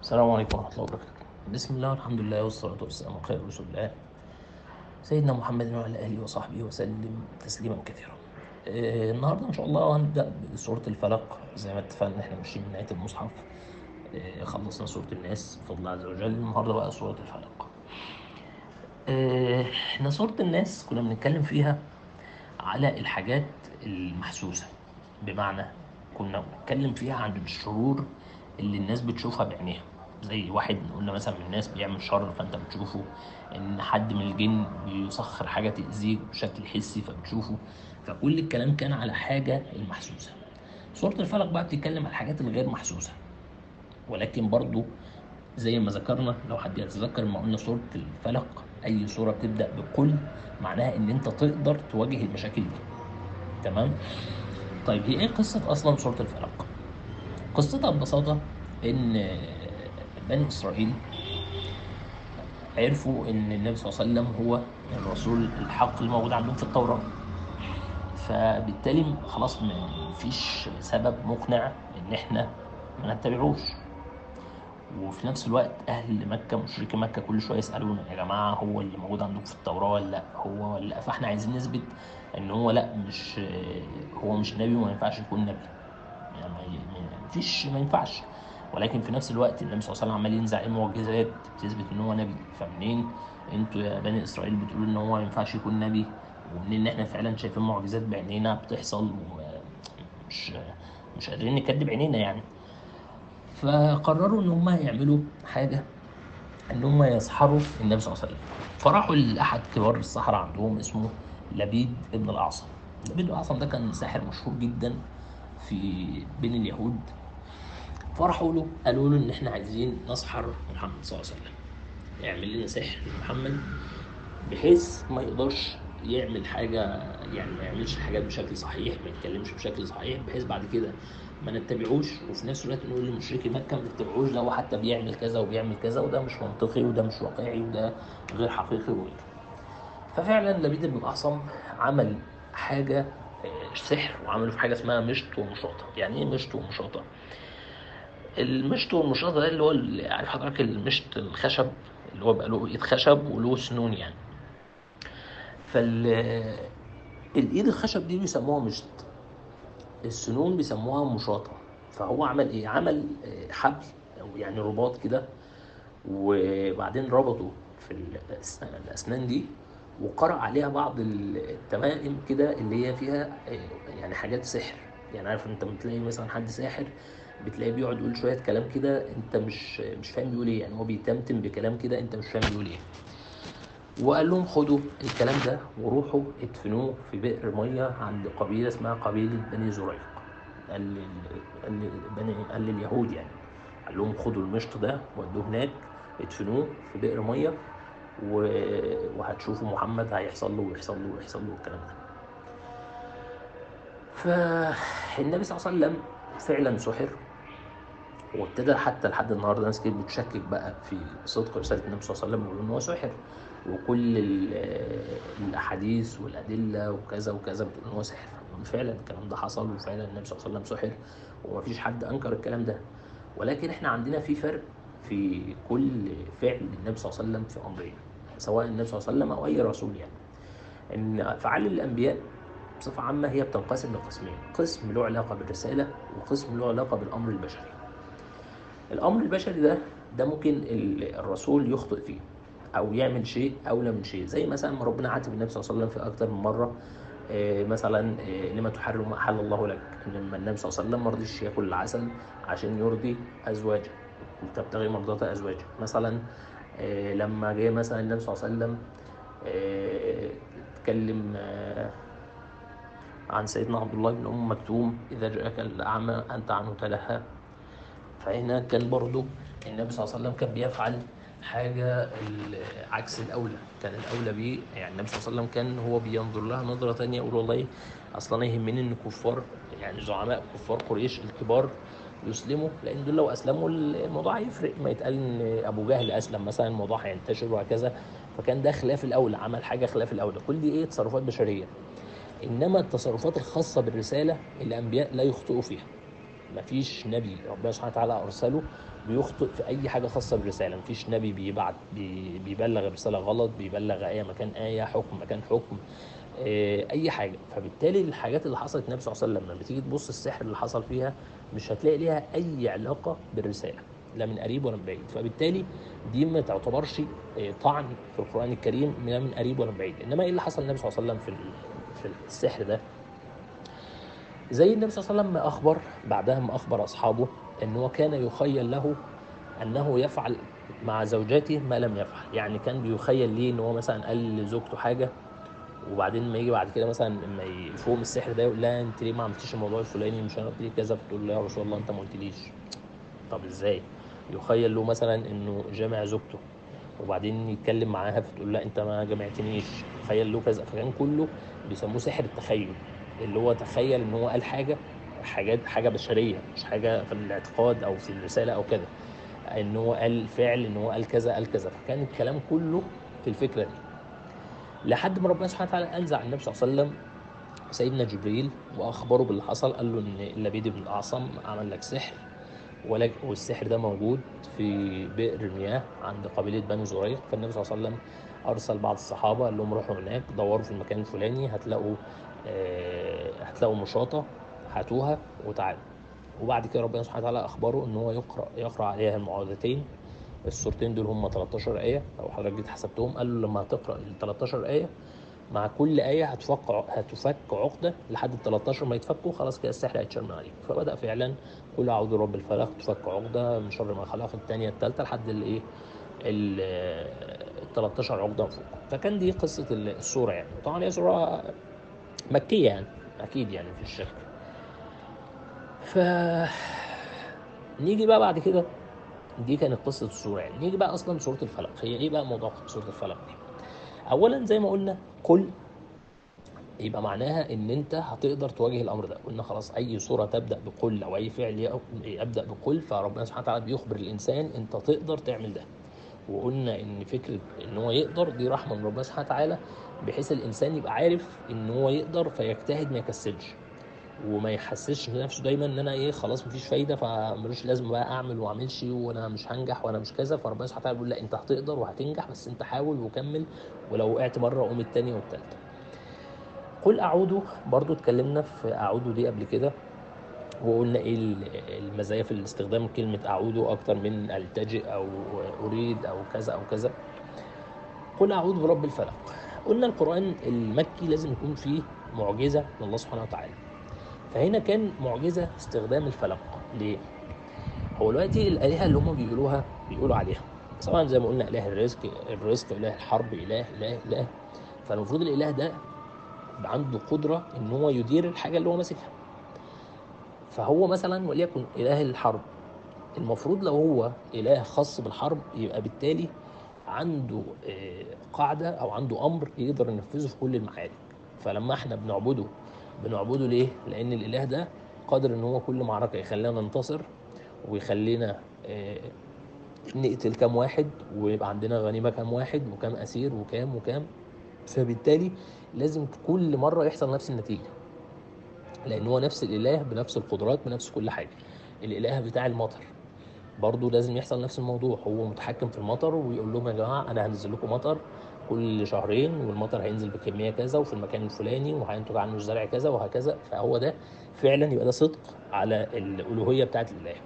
السلام عليكم ورحمة الله وبركاته بسم الله والحمد لله والصلاة والسلام على خير رسول الله سيدنا محمد وعلى آله وصحبه وسلم تسليما كثيرا آه، النهاردة إن شاء الله هنبدأ بسورة الفلق زي ما اتفقنا إحنا ماشيين من آية المصحف آه، خلصنا سورة الناس بفضل الله عز وجل النهاردة بقى سورة الفلق آه، إحنا سورة الناس كنا بنتكلم فيها على الحاجات المحسوسة بمعنى كنا بنتكلم فيها عن الشرور اللي الناس بتشوفها بعينيها زي واحد قلنا مثلا من الناس بيعمل شر فانت بتشوفه ان حد من الجن بيسخر حاجه تاذيك بشكل حسي فبتشوفه فكل الكلام كان على حاجه المحسوسه سوره الفلق بقى بتتكلم على الحاجات الغير محسوسه ولكن برضو زي ما ذكرنا لو حد يتذكر ما قلنا سوره الفلق اي سوره بتبدا بقل معناها ان انت تقدر تواجه المشاكل دي تمام طيب هي ايه قصه اصلا سوره الفلق قصتها ببساطه ان بني اسرائيل عرفوا ان النبي صلى الله عليه وسلم هو الرسول الحق الموجود عندهم في التوراه فبالتالي خلاص ما فيش سبب مقنع ان احنا ما نتبعوش وفي نفس الوقت اهل مكه مشركي مكه كل شويه يسالونا يا جماعه هو اللي موجود عندكم في التوراه ولا لا هو ولا لا فاحنا عايزين نثبت ان هو لا مش هو مش نبي وما ينفعش يكون نبي يعني ما فيش ما ينفعش ولكن في نفس الوقت النبي صلى الله عليه وسلم عمال ينزع ايه معجزات بتثبت ان هو نبي فمنين انتوا يا بني اسرائيل بتقولوا ان هو ما ينفعش يكون نبي ومنين ان احنا فعلا شايفين معجزات بعينينا بتحصل ومش مش قادرين نكذب عينينا يعني فقرروا ان هم يعملوا حاجه ان هم يسحروا النبي صلى الله عليه وسلم فراحوا لاحد كبار السحرة عندهم اسمه لبيد ابن الاعصم لبيد الاعصم ده كان ساحر مشهور جدا في بين اليهود فراحوا له قالوا له ان احنا عايزين نسحر محمد صلى الله عليه وسلم يعمل لنا سحر لمحمد بحيث ما يقدرش يعمل حاجه يعني ما يعملش الحاجات بشكل صحيح ما يتكلمش بشكل صحيح بحيث بعد كده ما نتبعوش وفي نفس الوقت نقول لمشركي مكه ما تتبعوش ده هو حتى بيعمل كذا وبيعمل كذا وده مش منطقي وده مش واقعي وده غير حقيقي وغيره ففعلا لبيد بن الاعصم عمل حاجه سحر وعملوا في حاجه اسمها مشط ومشاطه يعني ايه مشط ومشاطه المشط والمشاطه ده اللي هو اللي عارف حضرتك المشط الخشب اللي هو بقى له ايد خشب وله سنون يعني فال الايد الخشب دي بيسموها مشط السنون بيسموها مشاطه فهو عمل ايه عمل حبل او يعني رباط كده وبعدين ربطه في الاسنان دي وقرأ عليها بعض التمائم كده اللي هي فيها يعني حاجات سحر يعني عارف انت بتلاقي مثلا حد ساحر بتلاقيه بيقعد يقول شويه كلام كده انت مش مش فاهم بيقول ايه يعني هو بيتمتم بكلام كده انت مش فاهم بيقول ايه وقال لهم خدوا الكلام ده وروحوا ادفنوه في بئر ميه عند قبيله اسمها قبيله بني زريق قال قال بني قال لليهود يعني قال لهم خدوا المشط ده ودوه هناك ادفنوه في بئر ميه وهتشوفوا محمد هيحصل له ويحصل له ويحصل له الكلام ده فالنبي صلى الله عليه وسلم فعلا سحر وابتدى حتى لحد النهارده ناس كتير بتشكك بقى في صدق رساله النبي صلى الله عليه وسلم ويقولوا ان هو سحر وكل الاحاديث والادله وكذا وكذا بتقول ان هو سحر فعلا الكلام ده حصل وفعلا النبي صلى الله عليه وسلم سحر ومفيش حد انكر الكلام ده ولكن احنا عندنا في فرق في كل فعل النبي صلى الله عليه وسلم في امرين سواء النبي صلى الله عليه وسلم او اي رسول يعني ان افعال الانبياء بصفه عامه هي بتنقسم لقسمين قسم له علاقه بالرساله وقسم له علاقه بالامر البشري الامر البشري ده ده ممكن الرسول يخطئ فيه او يعمل شيء اولى من شيء زي مثلا ما ربنا عاتب النبي صلى الله عليه وسلم في اكتر من مره مثلا لما تحرم ما احل الله لك لما النبي صلى الله عليه وسلم ما رضيش ياكل العسل عشان يرضي ازواجه وتبتغي مرضات ازواجه مثلا لما جه مثلا النبي صلى الله عليه وسلم اتكلم عن سيدنا عبد الله بن ام مكتوم اذا جاءك الاعمى انت عنه تلهى فهنا كان برضو النبي صلى الله عليه وسلم كان بيفعل حاجة عكس الأولى كان الأولى بيه يعني النبي صلى الله عليه وسلم كان هو بينظر لها نظرة تانية يقول والله أصلا أنا يهمني إن كفار يعني زعماء كفار قريش الكبار يسلموا لأن دول لو أسلموا الموضوع هيفرق ما يتقال إن أبو جهل أسلم مثلا الموضوع هينتشر وهكذا فكان ده خلاف الأولى عمل حاجة خلاف الأولى كل دي إيه تصرفات بشرية إنما التصرفات الخاصة بالرسالة الأنبياء لا يخطئوا فيها مفيش نبي ربنا سبحانه وتعالى ارسله بيخطئ في اي حاجه خاصه بالرساله مفيش نبي بيبعت بي بيبلغ الرساله غلط بيبلغ ايه مكان ايه حكم مكان حكم آه، اي حاجه فبالتالي الحاجات اللي حصلت النبي صلى الله عليه وسلم لما بتيجي تبص السحر اللي حصل فيها مش هتلاقي ليها اي علاقه بالرساله لا من قريب ولا من بعيد فبالتالي دي ما تعتبرش آه، طعن في القران الكريم لا من قريب ولا من بعيد انما ايه اللي حصل للنبي صلى الله عليه وسلم في ال- في السحر ده زي النبي صلى الله عليه وسلم ما اخبر بعدها ما اخبر اصحابه ان هو كان يخيل له انه يفعل مع زوجاته ما لم يفعل يعني كان بيخيل ليه ان هو مثلا قال لزوجته حاجه وبعدين ما يجي بعد كده مثلا لما يفهم السحر ده يقول لا انت ليه ما عملتيش الموضوع الفلاني مش انا قلت لك كذا فتقول له يا رسول الله انت ما قلتليش طب ازاي يخيل له مثلا انه جامع زوجته وبعدين يتكلم معاها فتقول لا انت ما جمعتنيش تخيل له كذا فكان كله بيسموه سحر التخيل اللي هو تخيل ان هو قال حاجه حاجات حاجه بشريه مش حاجه في الاعتقاد او في الرساله او كده ان هو قال فعل ان هو قال كذا قال كذا فكان الكلام كله في الفكره دي لحد ما ربنا سبحانه وتعالى انزع النبي صلى الله عليه وسلم سيدنا جبريل واخبره باللي حصل قال له ان لبيد بن الاعصم عمل لك سحر ولك والسحر ده موجود في بئر مياه عند قبيله بني زريق فالنبي صلى الله عليه وسلم ارسل بعض الصحابه قال لهم روحوا هناك دوروا في المكان الفلاني هتلاقوا آه، هتلاقوا مشاطه هاتوها وتعالوا وبعد كده ربنا سبحانه وتعالى اخبره ان هو يقرا يقرا عليها المعوذتين السورتين دول هم 13 ايه لو حضرتك جيت حسبتهم قال له لما هتقرا ال 13 ايه مع كل ايه هتفك هتفك عقده لحد ال 13 ما يتفكوا خلاص كده السحر هيتشال من عليك فبدا فعلا قل اعوذ برب الفلق تفك عقده من شر ما خلق الثانيه الثالثه لحد الايه ال 13 عقده فوق فكان دي قصه السوره يعني طبعا هي سوره مكيه يعني اكيد يعني في الشرك ف نيجي بقى بعد كده دي كانت قصه السوره يعني نيجي بقى اصلا سوره الفلق هي ايه بقى موضوع سوره الفلق دي اولا زي ما قلنا قل يبقى معناها ان انت هتقدر تواجه الامر ده قلنا خلاص اي صوره تبدا بقل او اي فعل يبدا بقل فربنا سبحانه وتعالى بيخبر الانسان انت تقدر تعمل ده وقلنا ان فكره ان هو يقدر دي رحمه من ربنا سبحانه وتعالى بحيث الانسان يبقى عارف ان هو يقدر فيجتهد ما يكسلش وما يحسسش نفسه دايما ان انا ايه خلاص مفيش فايده فملوش لازم بقى اعمل واعملش وانا مش هنجح وانا مش كذا فربنا سبحانه وتعالى بيقول لا انت هتقدر وهتنجح بس انت حاول وكمل ولو وقعت مره قوم التانيه والتالته قل اعوذ برضو اتكلمنا في اعوذ دي قبل كده وقلنا ايه المزايا في الاستخدام كلمة اعوذ اكتر من التجئ او اريد او كذا او كذا قل اعوذ برب الفلق قلنا القرآن المكي لازم يكون فيه معجزة من الله سبحانه وتعالى فهنا كان معجزة استخدام الفلق ليه؟ هو دلوقتي الآلهة اللي هم بيقولوها بيقولوا عليها طبعا زي ما قلنا إله الرزق الرزق إله الحرب إله إله إله فالمفروض الإله ده عنده قدرة إن هو يدير الحاجة اللي هو ماسكها فهو مثلا وليكن إله الحرب المفروض لو هو إله خاص بالحرب يبقى بالتالي عنده قاعدة أو عنده أمر يقدر ينفذه في كل المعارك فلما احنا بنعبده بنعبده ليه؟ لأن الإله ده قادر إن هو كل معركة يخلينا ننتصر ويخلينا نقتل كام واحد ويبقى عندنا غنيمة كام واحد وكام أسير وكام وكام فبالتالي لازم كل مرة يحصل نفس النتيجة لان هو نفس الاله بنفس القدرات بنفس كل حاجه الاله بتاع المطر برضه لازم يحصل نفس الموضوع هو متحكم في المطر ويقول لهم يا جماعه انا هنزل لكم مطر كل شهرين والمطر هينزل بكميه كذا وفي المكان الفلاني وهينتج عنه الزرع كذا وهكذا فهو ده فعلا يبقى ده صدق على الالوهيه بتاعت الاله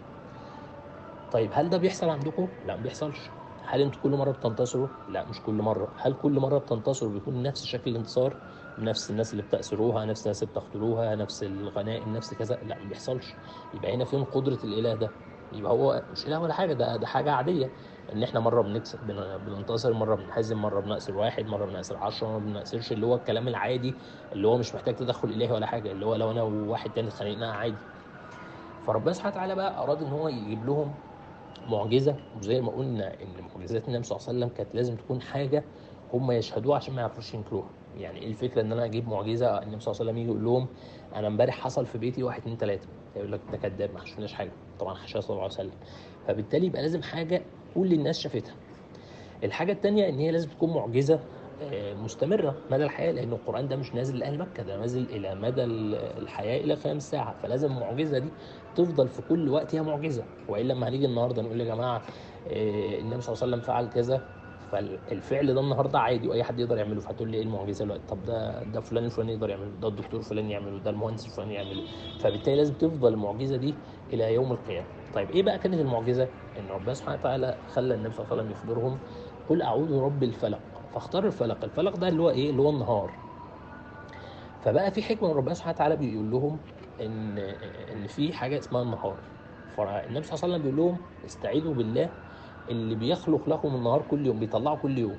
طيب هل ده بيحصل عندكم لا ما بيحصلش هل انتوا كل مره بتنتصروا لا مش كل مره هل كل مره بتنتصروا بيكون نفس شكل الانتصار نفس الناس اللي بتأسروها نفس الناس اللي بتقتلوها نفس الغنائم نفس كذا لا ما بيحصلش يبقى هنا فين قدرة الإله ده يبقى هو مش إله ولا حاجة ده ده حاجة عادية إن إحنا مرة بنكسب بننتصر مرة بنهزم مرة بنأسر واحد مرة بنأسر 10 مرة ما بنأسرش اللي هو الكلام العادي اللي هو مش محتاج تدخل إلهي ولا حاجة اللي هو لو أنا وواحد تاني اتخانقنا عادي فربنا سبحانه وتعالى بقى أراد إن هو يجيب لهم معجزة وزي ما قلنا إن معجزات النبي صلى الله عليه وسلم كانت لازم تكون حاجة هم يشهدوها عشان ما يعرفوش ينكروها يعني ايه الفكره ان انا اجيب معجزه النبي صلى الله عليه وسلم يجي يقول لهم انا امبارح حصل في بيتي واحد اتنين تلاته يقول لك ده كذاب ما شفناش حاجه طبعا حاشاه صلى الله عليه وسلم فبالتالي يبقى لازم حاجه كل الناس شافتها الحاجه الثانيه ان هي لازم تكون معجزه آه، مستمره مدى الحياه لان القران ده مش نازل لاهل مكه ده نازل الى مدى الحياه الى قيام الساعه فلازم المعجزه دي تفضل في كل وقت هي معجزه والا لما هنيجي النهارده نقول يا جماعه آه، النبي صلى الله عليه وسلم فعل كذا فالفعل ده النهارده عادي واي حد يقدر يعمله فهتقول لي ايه المعجزه دلوقتي طب ده ده فلان الفلاني يقدر يعمله ده الدكتور الفلاني يعمله ده المهندس الفلاني يعمله فبالتالي لازم تفضل المعجزه دي الى يوم القيامه طيب ايه بقى كانت المعجزه ان ربنا سبحانه وتعالى خلى النبي صلى الله عليه وسلم يخبرهم قل اعوذ برب الفلق فاختار الفلق الفلق ده اللي هو ايه اللي هو النهار فبقى في حكمه من ربنا سبحانه وتعالى بيقول لهم ان ان في حاجه اسمها النهار فالنبي صلى الله عليه وسلم بيقول لهم استعيذوا بالله اللي بيخلق لكم النهار كل يوم بيطلعه كل يوم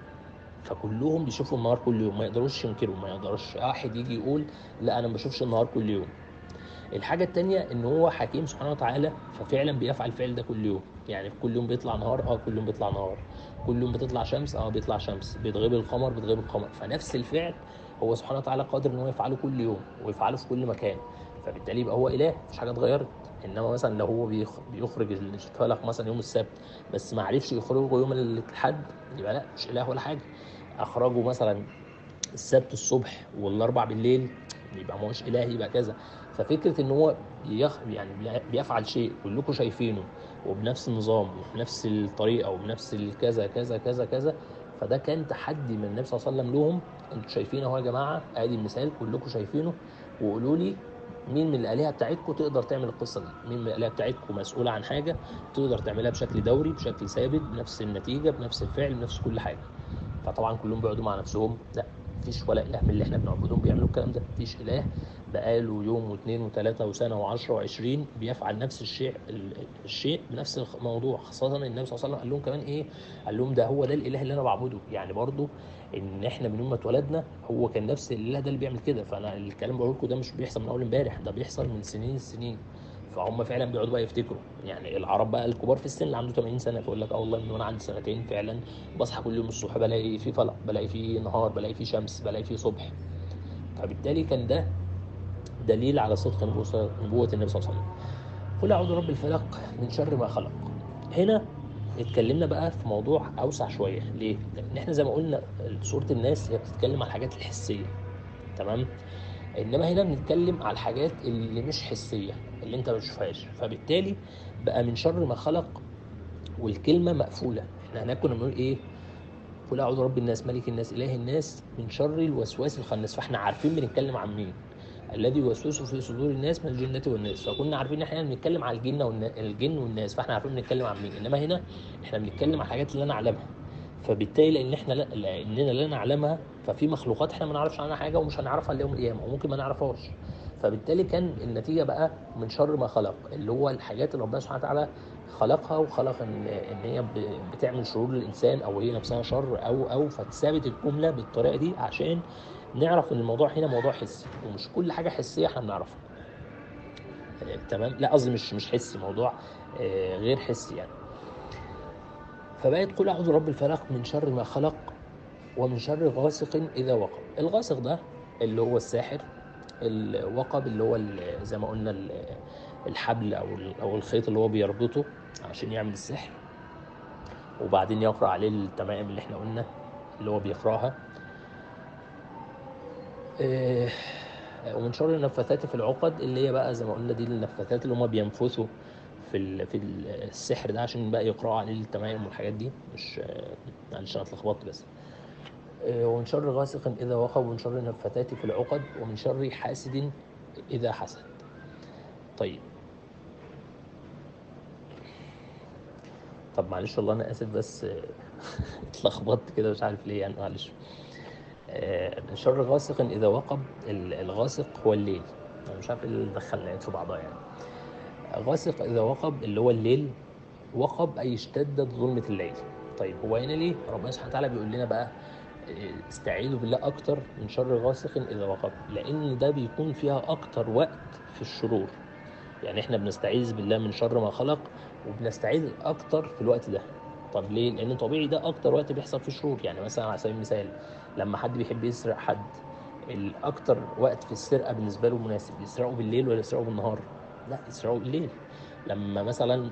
فكلهم بيشوفوا النهار كل يوم ما يقدروش ينكروا ما يقدرش واحد يجي يقول لا انا ما بشوفش النهار كل يوم الحاجه الثانيه ان هو حكيم سبحانه وتعالى ففعلا بيفعل الفعل ده كل يوم يعني كل يوم بيطلع نهار اه كل يوم بيطلع نهار كل يوم بتطلع شمس اه بيطلع شمس بيتغيب القمر بيتغيب القمر فنفس الفعل هو سبحانه وتعالى قادر ان هو يفعله كل يوم ويفعله في كل مكان فبالتالي يبقى هو اله مفيش حاجه اتغيرت انما مثلا لو هو بيخرج الفلق مثلا يوم السبت بس ما عرفش يخرجه يوم الاحد يبقى لا مش اله ولا حاجه اخرجه مثلا السبت الصبح والاربع بالليل يبقى ما هوش اله يبقى كذا ففكره ان هو بيخ يعني بيفعل شيء كلكم شايفينه وبنفس النظام وبنفس الطريقه وبنفس الكذا كذا كذا كذا فده كان تحدي من النبي صلى الله عليه وسلم لهم انتوا شايفين اهو يا جماعه ادي المثال كلكم شايفينه وقولوا لي مين من الالهه بتاعتكم تقدر تعمل القصه دي مين من الالهه بتاعتكم مسؤوله عن حاجه تقدر تعملها بشكل دوري بشكل ثابت بنفس النتيجه بنفس الفعل بنفس كل حاجه فطبعا كلهم بيقعدوا مع نفسهم لا مفيش ولا اله من اللي احنا بنعبدهم بيعملوا الكلام ده مفيش اله بقاله يوم واثنين وثلاثه وسنه وعشرة وعشرين بيفعل نفس الشيء الشيء بنفس الموضوع خاصه النبي صلى الله عليه وسلم قال لهم كمان ايه قال لهم ده هو ده الاله اللي انا بعبده يعني برضو ان احنا من يوم ما اتولدنا هو كان نفس الاله ده اللي بيعمل كده فانا الكلام بقول لكم ده مش بيحصل من اول امبارح ده بيحصل من سنين السنين فهم فعلا بيقعدوا بقى يفتكروا يعني العرب بقى الكبار في السن اللي عنده 80 سنه فيقول لك اه والله من وانا عندي سنتين فعلا بصحى كل يوم الصبح بلاقي في فلق بلاقي في نهار بلاقي في شمس بلاقي في صبح فبالتالي كان ده دليل على صدق نبوة النبي صلى الله عليه وسلم قل أعوذ برب الفلق من شر ما خلق هنا اتكلمنا بقى في موضوع أوسع شوية ليه؟ لأن احنا زي ما قلنا سورة الناس هي بتتكلم على الحاجات الحسية تمام؟ انما هنا بنتكلم على الحاجات اللي مش حسيه اللي انت ما بتشوفهاش فبالتالي بقى من شر ما خلق والكلمه مقفوله احنا هناك كنا بنقول ايه قل اعوذ برب الناس ملك الناس اله الناس من شر الوسواس الخناس فاحنا عارفين بنتكلم عن مين الذي يوسوس في صدور الناس من الجنة والناس فكنا عارفين ان احنا بنتكلم على الجن والناس الجن والناس فاحنا عارفين بنتكلم عن مين انما هنا احنا بنتكلم على الحاجات اللي انا اعلمها فبالتالي لان احنا لا لاننا لا نعلمها ففي مخلوقات احنا ما نعرفش عنها حاجه ومش هنعرفها اليوم القيامه وممكن ما نعرفهاش فبالتالي كان النتيجه بقى من شر ما خلق اللي هو الحاجات اللي ربنا سبحانه وتعالى خلقها وخلق ان ان هي بتعمل شرور للانسان او هي نفسها شر او او فاتثابت الجمله بالطريقه دي عشان نعرف ان الموضوع هنا موضوع حسي ومش كل حاجه حسيه احنا بنعرفها تمام لا قصدي مش مش حسي موضوع آه، غير حسي يعني فبقت قل اعوذ برب الفلق من شر ما خلق ومن شر غاسق اذا وقب الغاسق ده اللي هو الساحر الوقب اللي هو زي ما قلنا الحبل او او الخيط اللي هو بيربطه عشان يعمل السحر وبعدين يقرا عليه التمائم اللي احنا قلنا اللي هو بيقراها آه، ومن شر النفاثات في العقد اللي هي بقى زي ما قلنا دي النفاثات اللي هم بينفثوا في في السحر ده عشان بقى يقراوا عليه التمائم والحاجات دي مش معلش انا اتلخبطت بس آه، ومن شر غاسق اذا وقب ومن شر النفاثات في العقد ومن شر حاسد اذا حسد طيب طب معلش والله انا اسف بس اتلخبطت كده مش عارف ليه يعني معلش آه، من شر غاسق اذا وقب الغاسق هو الليل انا مش عارف ايه اللي دخل الايات في بعضها يعني غاسق اذا وقب اللي هو الليل وقب اي اشتدت ظلمه الليل طيب هو هنا ليه ربنا سبحانه وتعالى بيقول لنا بقى آه، استعيذوا بالله اكتر من شر غاسق اذا وقب لان ده بيكون فيها اكتر وقت في الشرور يعني احنا بنستعيذ بالله من شر ما خلق وبنستعيذ اكتر في الوقت ده طب ليه لان طبيعي ده اكتر وقت بيحصل فيه شرور يعني مثلا على سبيل المثال لما حد بيحب يسرق حد الاكتر وقت في السرقه بالنسبه له مناسب يسرقوا بالليل ولا يسرقوا بالنهار لا يسرقوا بالليل لما مثلا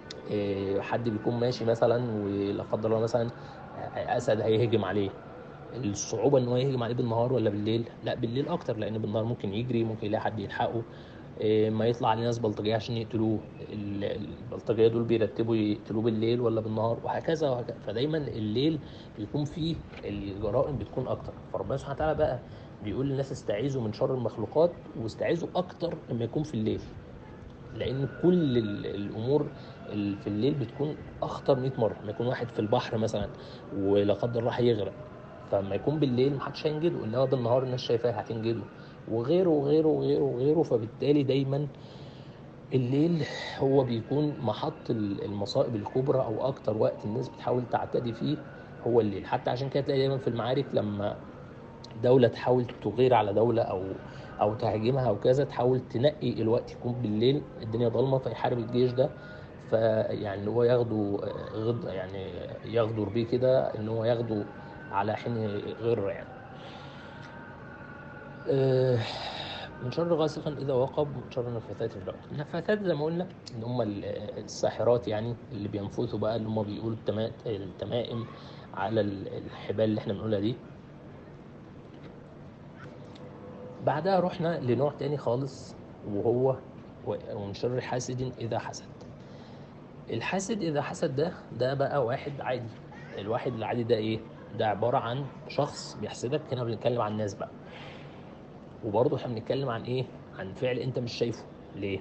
آه، حد بيكون ماشي مثلا ولا قدر الله مثلا اسد هيهجم عليه الصعوبه ان هو يهجم عليه بالنهار ولا بالليل لا بالليل اكتر لان بالنهار ممكن يجري ممكن يلاقي حد يلحقه إيه، ما يطلع عليه ناس بلطجيه عشان يقتلوه ال- البلطجيه دول بيرتبوا يقتلوه بالليل ولا بالنهار وهكذا وهكذا فدايما الليل بيكون فيه الجرائم بتكون اكتر فربنا سبحانه وتعالى بقى بيقول للناس استعيذوا من شر المخلوقات واستعيذوا اكتر لما يكون في الليل لان كل ال- الامور ال- في الليل بتكون اخطر 100 مره لما يكون واحد في البحر مثلا ولا قدر الله هيغرق فلما يكون بالليل محدش هينجده انما بالنهار الناس شايفاه هتنجده وغيره وغيره وغيره وغيره فبالتالي دايما الليل هو بيكون محط ال- المصائب الكبرى او اكتر وقت الناس بتحاول تعتدي فيه هو الليل حتى عشان كده تلاقي دايما في المعارك لما دولة تحاول تغير على دولة أو أو تهاجمها أو كذا تحاول تنقي الوقت يكون بالليل الدنيا ضلمة فيحارب الجيش ده فيعني اللي هو ياخده غض يعني ياخده بيه كده إن هو ياخده على حين غر يعني. آه، من شر غاسق إذا وقب من شر النفاثات في العقد النفاثات زي ما قلنا إن هم ال- الساحرات يعني اللي بينفثوا بقى اللي هم بيقولوا التما- التمائم على ال- الحبال اللي احنا بنقولها دي بعدها رحنا لنوع تاني خالص وهو و- ومن شر حاسد إذا حسد الحاسد إذا حسد ده ده بقى واحد عادي الواحد العادي ده إيه؟ ده عبارة عن شخص بيحسدك هنا بنتكلم عن الناس بقى وبرضه احنا بنتكلم عن إيه؟ عن فعل أنت مش شايفه ليه؟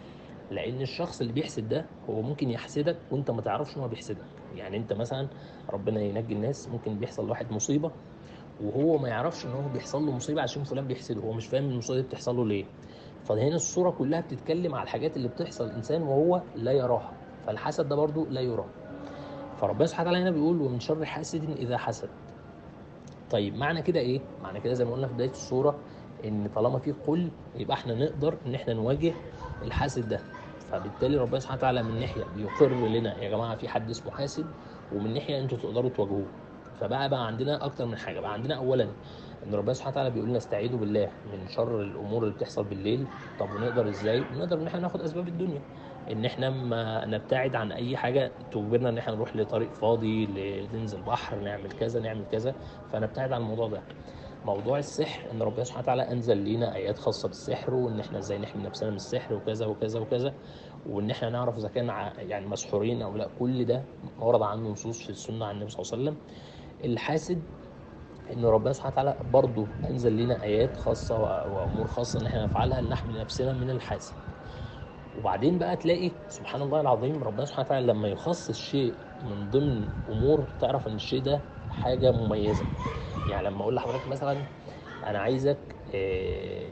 لأن الشخص اللي بيحسد ده هو ممكن يحسدك وأنت ما تعرفش إن هو بيحسدك يعني أنت مثلا ربنا ينجي الناس ممكن بيحصل لواحد مصيبة وهو ما يعرفش ان هو بيحصل له مصيبه عشان فلان بيحسده هو مش فاهم المصيبه دي بتحصل له ليه فهنا الصوره كلها بتتكلم على الحاجات اللي بتحصل الانسان وهو لا يراها فالحسد ده برضو لا يراه فربنا سبحانه وتعالى هنا بيقول ومن شر حاسد اذا حسد طيب معنى كده ايه معنى كده زي ما قلنا في بدايه الصوره ان طالما في قل يبقى احنا نقدر ان احنا نواجه الحاسد ده فبالتالي ربنا سبحانه وتعالى من ناحيه بيقر لنا يا جماعه في حد اسمه حاسد ومن ناحيه انتوا تقدروا تواجهوه فبقى بقى عندنا اكتر من حاجه بقى عندنا اولا ان ربنا سبحانه وتعالى بيقول لنا استعيذوا بالله من شر الامور اللي بتحصل بالليل طب ونقدر ازاي نقدر ان احنا ناخد اسباب الدنيا ان احنا ما نبتعد عن اي حاجه تجبرنا ان احنا نروح لطريق فاضي ل- ننزل بحر نعمل كذا نعمل كذا فنبتعد عن الموضوع ده موضوع السحر ان ربنا سبحانه وتعالى انزل لينا ايات خاصه بالسحر وان احنا ازاي نحمي نفسنا من السحر وكذا وكذا وكذا وان احنا نعرف اذا كان ع- يعني مسحورين او لا كل ده ورد عنه نصوص في السنه عن النبي صلى الله عليه وسلم الحاسد ان ربنا سبحانه وتعالى برضه انزل لنا ايات خاصه و- وامور خاصه ان احنا نفعلها لنحمي نفسنا من الحاسد وبعدين بقى تلاقي سبحان الله العظيم ربنا سبحانه وتعالى لما يخصص شيء من ضمن امور تعرف ان الشيء ده حاجه مميزه يعني لما اقول لحضرتك مثلا انا عايزك آه،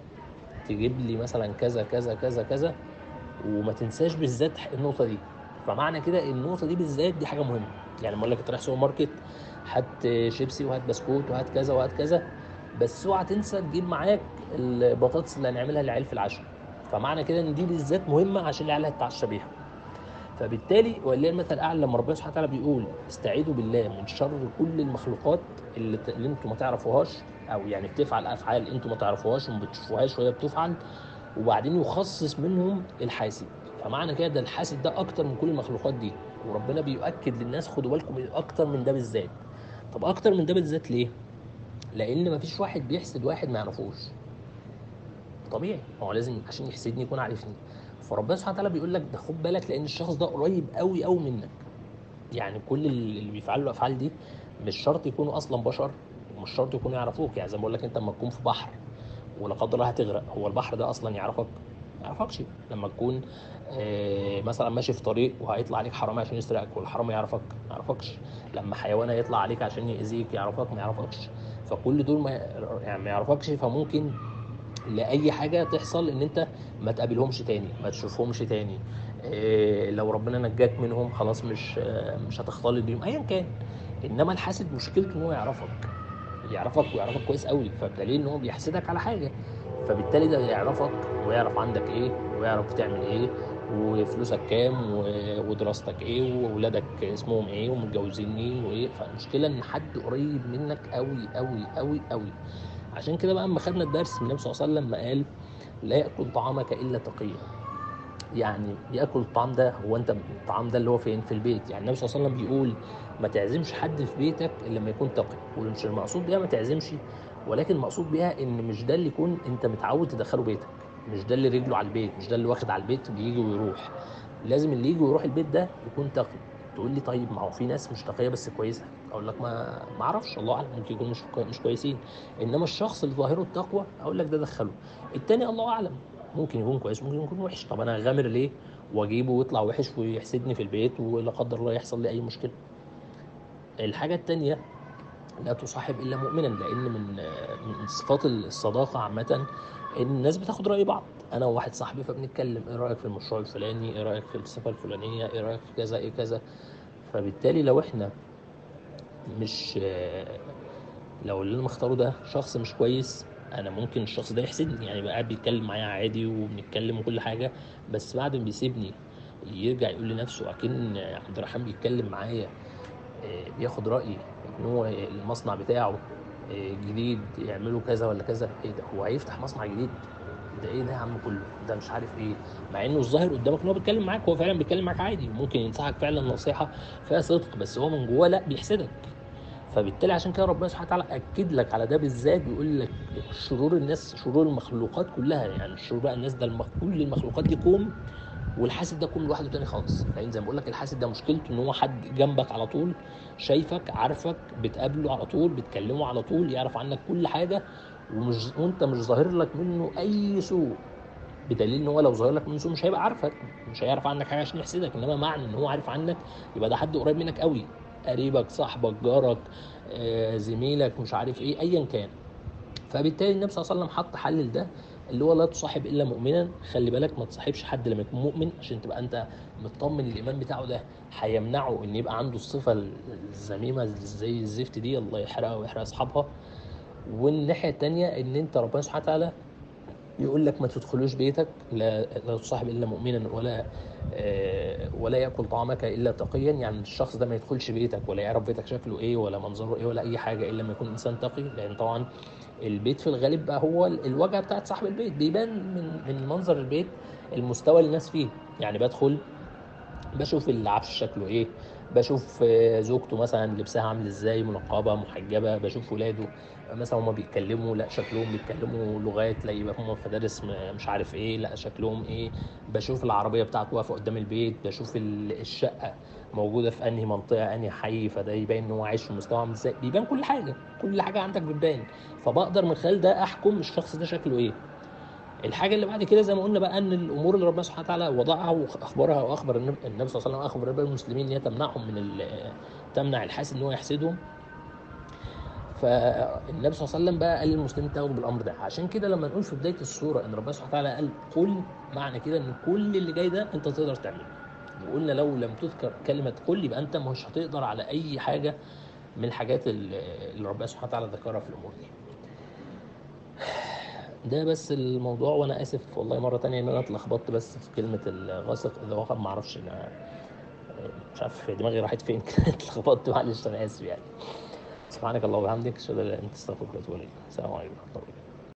تجيب لي مثلا كذا كذا كذا كذا وما تنساش بالذات النقطه دي فمعنى كده النقطه دي بالذات دي حاجه مهمه يعني لما اقول لك انت رايح سوبر ماركت هات شيبسي وهات بسكوت وهات كذا وهات كذا بس اوعى تنسى تجيب معاك البطاطس اللي هنعملها للعيال في العشاء فمعنى كده ان دي بالذات مهمه عشان العيال هتتعشى بيها فبالتالي ولله المثل الاعلى لما ربنا سبحانه وتعالى بيقول استعيذوا بالله من شر كل المخلوقات اللي, ت- اللي انتم ما تعرفوهاش او يعني بتفعل افعال انتم ما تعرفوهاش وما بتشوفوهاش وهي بتفعل وبعدين يخصص منهم الحاسد فمعنى كده ده الحاسد ده اكتر من كل المخلوقات دي وربنا بيؤكد للناس خدوا بالكم من اكتر من ده بالذات طب اكتر من ده بالذات ليه لان مفيش واحد بيحسد واحد ما يعرفوش طبيعي هو لازم عشان يحسدني يكون عارفني فربنا سبحانه وتعالى بيقول لك ده خد بالك لان الشخص ده قريب قوي قوي منك يعني كل اللي بيفعلوا الافعال دي مش شرط يكونوا اصلا بشر ومش شرط يكونوا يعرفوك يعني زي ما بقول لك انت لما تكون في بحر ولا قدر الله هتغرق هو البحر ده اصلا يعرفك ما يعرفكش لما تكون آه، مثلا ماشي في طريق وهيطلع عليك حرامي عشان يسرقك والحرامي يعرفك ما يعرفكش لما حيوان هيطلع عليك عشان يأذيك يعرفك ما يعرفكش فكل دول ما يعني ما يعرفكش فممكن لاي حاجه تحصل ان انت ما تقابلهمش تاني ما تشوفهمش تاني إيه لو ربنا نجاك منهم خلاص مش آه، مش هتختلط بيهم ايا كان انما الحاسد مشكلته ان هو يعرفك يعرفك ويعرفك كويس قوي فبدليل ان هو بيحسدك على حاجه فبالتالي ده يعرفك ويعرف عندك ايه ويعرف بتعمل ايه وفلوسك كام و- ودراستك ايه واولادك اسمهم ايه ومتجوزين مين وايه فالمشكله ان حد قريب منك قوي قوي قوي قوي عشان كده بقى اما خدنا الدرس من النبي صلى الله عليه وسلم ما قال لا ياكل طعامك الا تقيا يعني ياكل الطعام ده هو انت الطعام ده اللي هو فين في البيت يعني النبي صلى الله عليه وسلم بيقول ما تعزمش حد في بيتك الا لما يكون تقي ومش المقصود بيها ما تعزمش ولكن المقصود بيها ان مش ده اللي يكون انت متعود تدخله بيتك مش ده اللي رجله على البيت مش ده اللي واخد على البيت بيجي ويروح لازم اللي يجي ويروح البيت ده يكون تقي تقول لي طيب ما هو في ناس مش تقيه بس كويسه اقول لك ما ما اعرفش الله اعلم ممكن يكونوا مش مش كويسين انما الشخص اللي ظاهره التقوى اقول لك ده دخله التاني الله اعلم ممكن يكون كويس ممكن يكون وحش طب انا غامر ليه واجيبه ويطلع وحش ويحسدني في البيت ولا قدر الله يحصل لي اي مشكله الحاجه التانيه لا تصاحب الا مؤمنا لان من من صفات الصداقه عامه ان الناس بتاخد راي بعض انا وواحد صاحبي فبنتكلم ايه رايك في المشروع الفلاني ايه رايك في الصفه الفلانيه ايه رايك في كذا ايه كذا فبالتالي لو احنا مش لو اللي انا مختاره ده شخص مش كويس انا ممكن الشخص ده يحسدني يعني بقى قاعد بيتكلم معايا عادي وبنتكلم وكل حاجه بس بعد ما بيسيبني يرجع يقول لنفسه اكن عبد الرحمن بيتكلم معايا بياخد رايي ان هو المصنع بتاعه جديد يعملوا كذا ولا كذا ايه ده هو هيفتح مصنع جديد ده ايه ده يا عم كله ده مش عارف ايه مع انه الظاهر قدامك ان هو بيتكلم معاك هو فعلا بيتكلم معاك عادي ممكن ينصحك فعلا نصيحه فيها صدق بس هو من جواه لا بيحسدك فبالتالي عشان كده ربنا سبحانه وتعالى اكد لك على ده بالذات بيقول لك شرور الناس شرور المخلوقات كلها يعني شرور بقى الناس ده المخ... كل المخلوقات دي كوم والحاسد ده كوم لوحده تاني خالص لان زي ما بقول لك الحاسد ده مشكلته ان هو حد جنبك على طول شايفك عارفك بتقابله على طول بتكلمه على طول يعرف عنك كل حاجه ومش وانت مش ظاهر لك منه اي سوء بدليل ان هو لو ظاهر لك منه سوء مش هيبقى عارفك مش هيعرف عنك حاجه عشان يحسدك انما معنى ان هو عارف عنك يبقى ده حد قريب منك قوي قريبك صاحبك جارك آه، زميلك مش عارف ايه ايا كان فبالتالي النبي صلى الله عليه وسلم حط حل لده اللي هو لا تصاحب الا مؤمنا خلي بالك ما تصاحبش حد لما يكون مؤمن عشان تبقى انت مطمن الايمان بتاعه ده هيمنعه ان يبقى عنده الصفه الذميمه زي الزفت دي الله يحرقها ويحرق اصحابها والناحيه الثانيه ان انت ربنا سبحانه وتعالى يقول لك ما تدخلوش بيتك لا لا تصاحب الا مؤمنا ولا آه، ولا ياكل طعامك الا تقيا يعني الشخص ده ما يدخلش بيتك ولا يعرف بيتك شكله ايه ولا منظره ايه ولا اي حاجه الا لما يكون انسان تقي لان طبعا البيت في الغالب بقى هو الواجهه بتاعت صاحب البيت بيبان من من منظر البيت المستوى اللي الناس فيه يعني بدخل بشوف العفش شكله ايه بشوف آه، زوجته مثلا لبسها عامل ازاي منقبه محجبه بشوف ولاده مثلا هما بيتكلموا لا شكلهم بيتكلموا لغات لا يبقى هما في مدارس م- مش عارف ايه لا شكلهم ايه بشوف العربيه بتاعته واقفه قدام البيت بشوف ال- الشقه موجوده في انهي منطقه انهي حي فده يبين ان هو عايش في مستوى عامل ازاي بيبان كل حاجه كل حاجه عندك بتبان فبقدر من خلال ده احكم الشخص ده شكله ايه الحاجه اللي بعد كده زي ما قلنا بقى ان الامور اللي ربنا سبحانه وتعالى وضعها واخبرها واخبر النبي النبي صلى الله عليه وسلم اخبر بها المسلمين ان هي تمنعهم من ال- تمنع الحاسد ان هو يحسدهم فالنبي صلى الله عليه وسلم بقى قال للمسلمين تاخدوا بالامر ده عشان كده لما نقول في بدايه السوره ان ربنا سبحانه وتعالى قال قل معنى كده ان كل اللي جاي ده انت تقدر تعمله وقلنا لو لم تذكر كلمه قل يبقى انت مش هتقدر على اي حاجه من الحاجات اللي اللي ربنا سبحانه وتعالى ذكرها في الامور دي ده بس الموضوع وانا اسف والله مره تانية ان انا اتلخبطت بس في كلمه الغاسق اذا وقع ما اعرفش انا مش عارف دماغي راحت فين كده اتلخبطت معلش انا اسف يعني سبحانك اللهم وبحمدك اشهد ان لا اله الا انت استغفرك واتوب اليك السلام عليكم ورحمه الله وبركاته